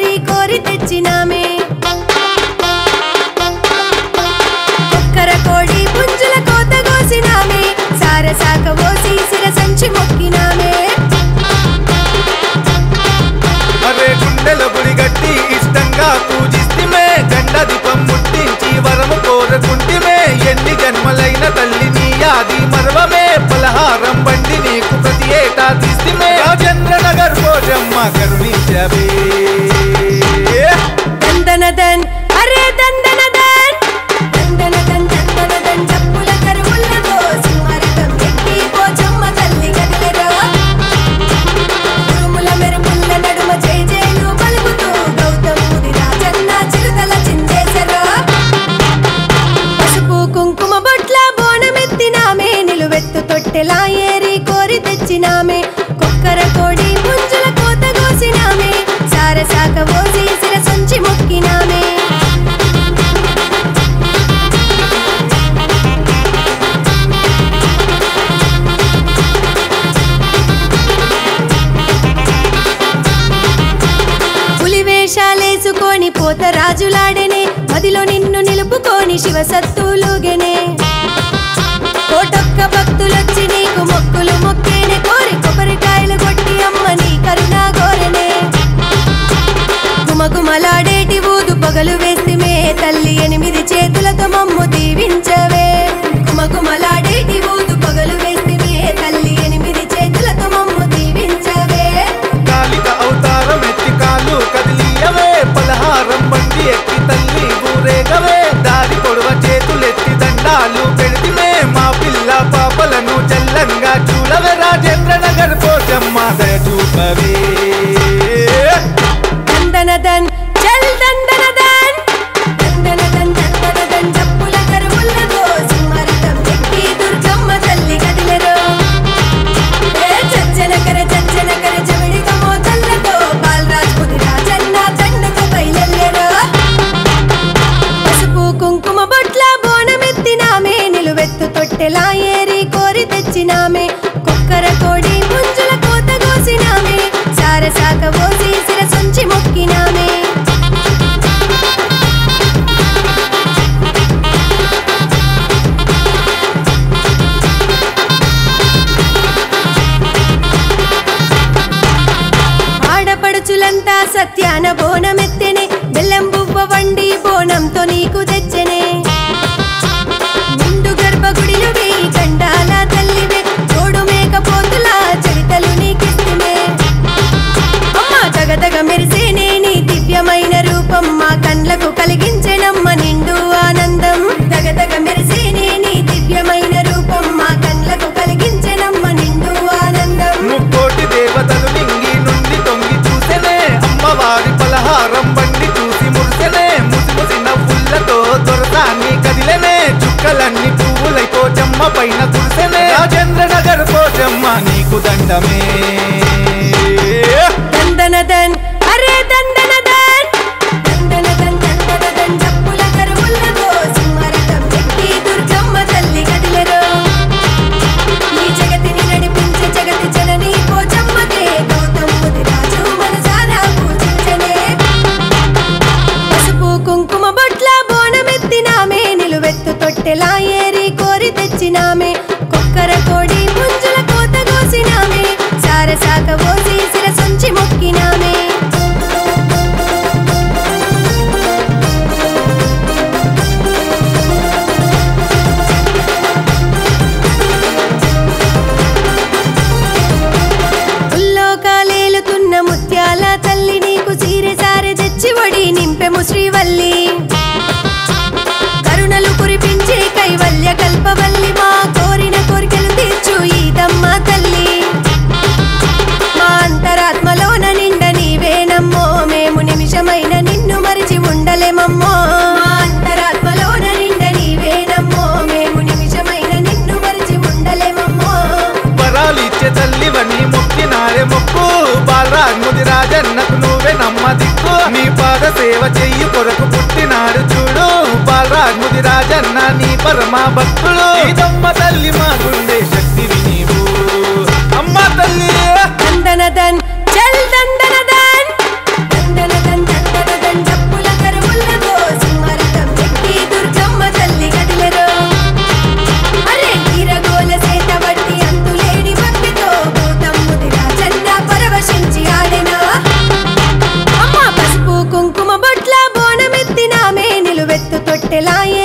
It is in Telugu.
ఏరి కోరి తెచ్చినామే ఒక్కర కోడి పుంజుల కోత కోసినామే సారసాక పోసి సిర సంచి మొక్కినామే అరే గుండెల గుడిగట్టి ఇష్టంగా పూజిస్తిమే గండ దీపం ముట్టించి వరము కోరుకుంటిమే ఎన్ని జన్మలైన తల్లి నీ ఆది మర్వమే పలహారం బండి నీకు ప్రతి ఏటా తీస్తిమే రాజేంద్ర నగర్ భోజమ్మ కరుణించవే దందనదన్ అరే దందనదన్ దందనదన్ దందనదన్ చప్పుల కరువులతో సింహరథం ఎక్కి పోచమ్మ తల్లి కదిలెరా ఉరుముల మెరుపుల నడుమ జై జైలు పలుకుతూ గౌతముడి రాజన్న చిరుతల చిందేశరా పసుపు కుంకుమ బొట్ల బోనమెత్తినామే నిలువెత్తు తొట్టెలా ఏరి కోరి తెచ్చినామే కుక్కర కోడి పుంజుల కోత కోసినామే సారసాక పోసి సిర సంచి మొక్కినామే పులి వేషాలేసుకొని పోత రాజులాడెనే మదిలో నిన్ను నిలుపుకొని శివ సత్తులుగెనే కోటొక్క భక్తులొచ్చి నీకు మొక్కులు మొక్కేనే కోరి కొబ్బరికాయలు కొట్టి అమ్మ నీ కరుణా గోరెనే గుమగుమలాడేటి ఊదు పగలు వేస్తిమే తల్లి ఎనిమిది చేతులతో మమ్ము దీవించవే గుమగుమలాడేటి ఊదు పగలు వేస్తిమే తల్లి ఎనిమిది చేతులతో మమ్ము దీవించవే కాలిక అవతారం ఎత్తి కాలు కదిలియవే పలహారం బండి ఎక్కి తల్లి ఊరేగవే దారి పొడవ చేతులెత్తి దండాలు పెడితిమే మా పిల్ల పాపలను చల్లంగా చూడవే రాజేంద్ర నగర్ పోచమ్మ దయ చూపవే దందనదన్ చల్ దందనదన్ దందనదన్ దందనదన్ చప్పుల కరువులతో సింహరథం ఎక్కి దుర్గమ్మ తల్లి కదిలెరో ఏ చచ్చనకర చచ్చనకర చెవిడి కమోతల్లతో బాలరాజ్ రాజన్న తండకు బయలెల్లెరో పసుపు కుంకుమ బొట్ల బోనమెత్తినామే నిలువెత్తు తొట్టెలా ఏరి కోరి తెచ్చినామే కుక్కర కోడి పుంజుల కోత కోసినామే సారసాక పోసి సిర సంచి మొక్కినామే ఆడపడుచులంతా సత్యాన బోనమెత్తెనే బెల్లం బువ్వ వండి బోనంతో నీకు తెచ్చెనే నిండు గర్భగుడిలో వేయి గండాల తల్లివే తోడు మేకపోతుల చరితలు నీకిస్తుమే అమ్మ జగదగ మెరిసేనే నీ దివ్యమైన రూపం మా కండ్లకు కలిగించెనమ్మ నిండు ఆనందం జగదగ మెరిసేనే నీ దివ్యమైన రూపం మా కండ్లకు కలిగించెనమ్మ నిండు ఆనందం ముక్కోటి దేవతలు నింగి నుండి తొంగి చూసెనే అమ్మవారి పలహారం బండి చూసి మురిసెనే ముసి ముసి నవ్వులతో దొరసాన్ని కదిలెనే చుక్కలన్నీ పువ్వులై పోచమ్మ పైన కురిసెనే రాజేంద్ర నగర్ పోచమ్మ నీకు దండమే దందనదన్ అరే దందనదన్ దందనదన్ దందనదన్ చప్పుల కరువులతో సింహరథం ఎక్కి దుర్గమ్మ తల్లి కదిలెరో ఈ జగతిని నడిపించే జగతి జనని పోచమ్మకే గౌతముడి రాజు మనసారా పూజించనే పసుపు కుంకుమ బొట్ల బోనమెత్తినామే నిలువెత్తు తొట్టెలా ఏరి కోరి తెచ్చినామే కుక్కర కోడి పుంజుల కోత కోసినామే సారసాక పోసి సిర సంచి మొక్కినామే ఉల్లోకాలేలుతున్న ముత్యాల తల్లి నీకు సీరె సారె తెచ్చి ఒడి నింపెము శ్రీవల్లి కరుణలు కురిపించే కైవల్య కల్పవల్లి మా కోరిన కోరికలు తీర్చు ఈదమ్మ తల్లి మా అంతరాత్మలోన నిండ నీవేనమ్మో మేము నిమిషమైన నిన్ను మరిచి ఉండలేమమ్మో మా అంతరాత్మలోన నిండ నీవేనమ్మో మేము నిమిషమైన నిన్ను మరిచి ఉండలేమమ్మో వరాలు ఇచ్చే తల్లివని మొక్కినారే మొక్కు బాలరాజ్ ముది రాజన్నకు నువ్వే నమ్మ దిక్కు నీ పాద సేవ చెయ్యి కొరకు పుట్టినాడు చూడు బాలరాజ్ ముది రాజన్న నీ పరమ భక్తుడు ఇదమ్మ తల్లి మా గుండె శక్తివి నీవు అమ్మ తల్లి దందనదన్ చల్ దందనదన్ దందనదన్ గంటెలాయే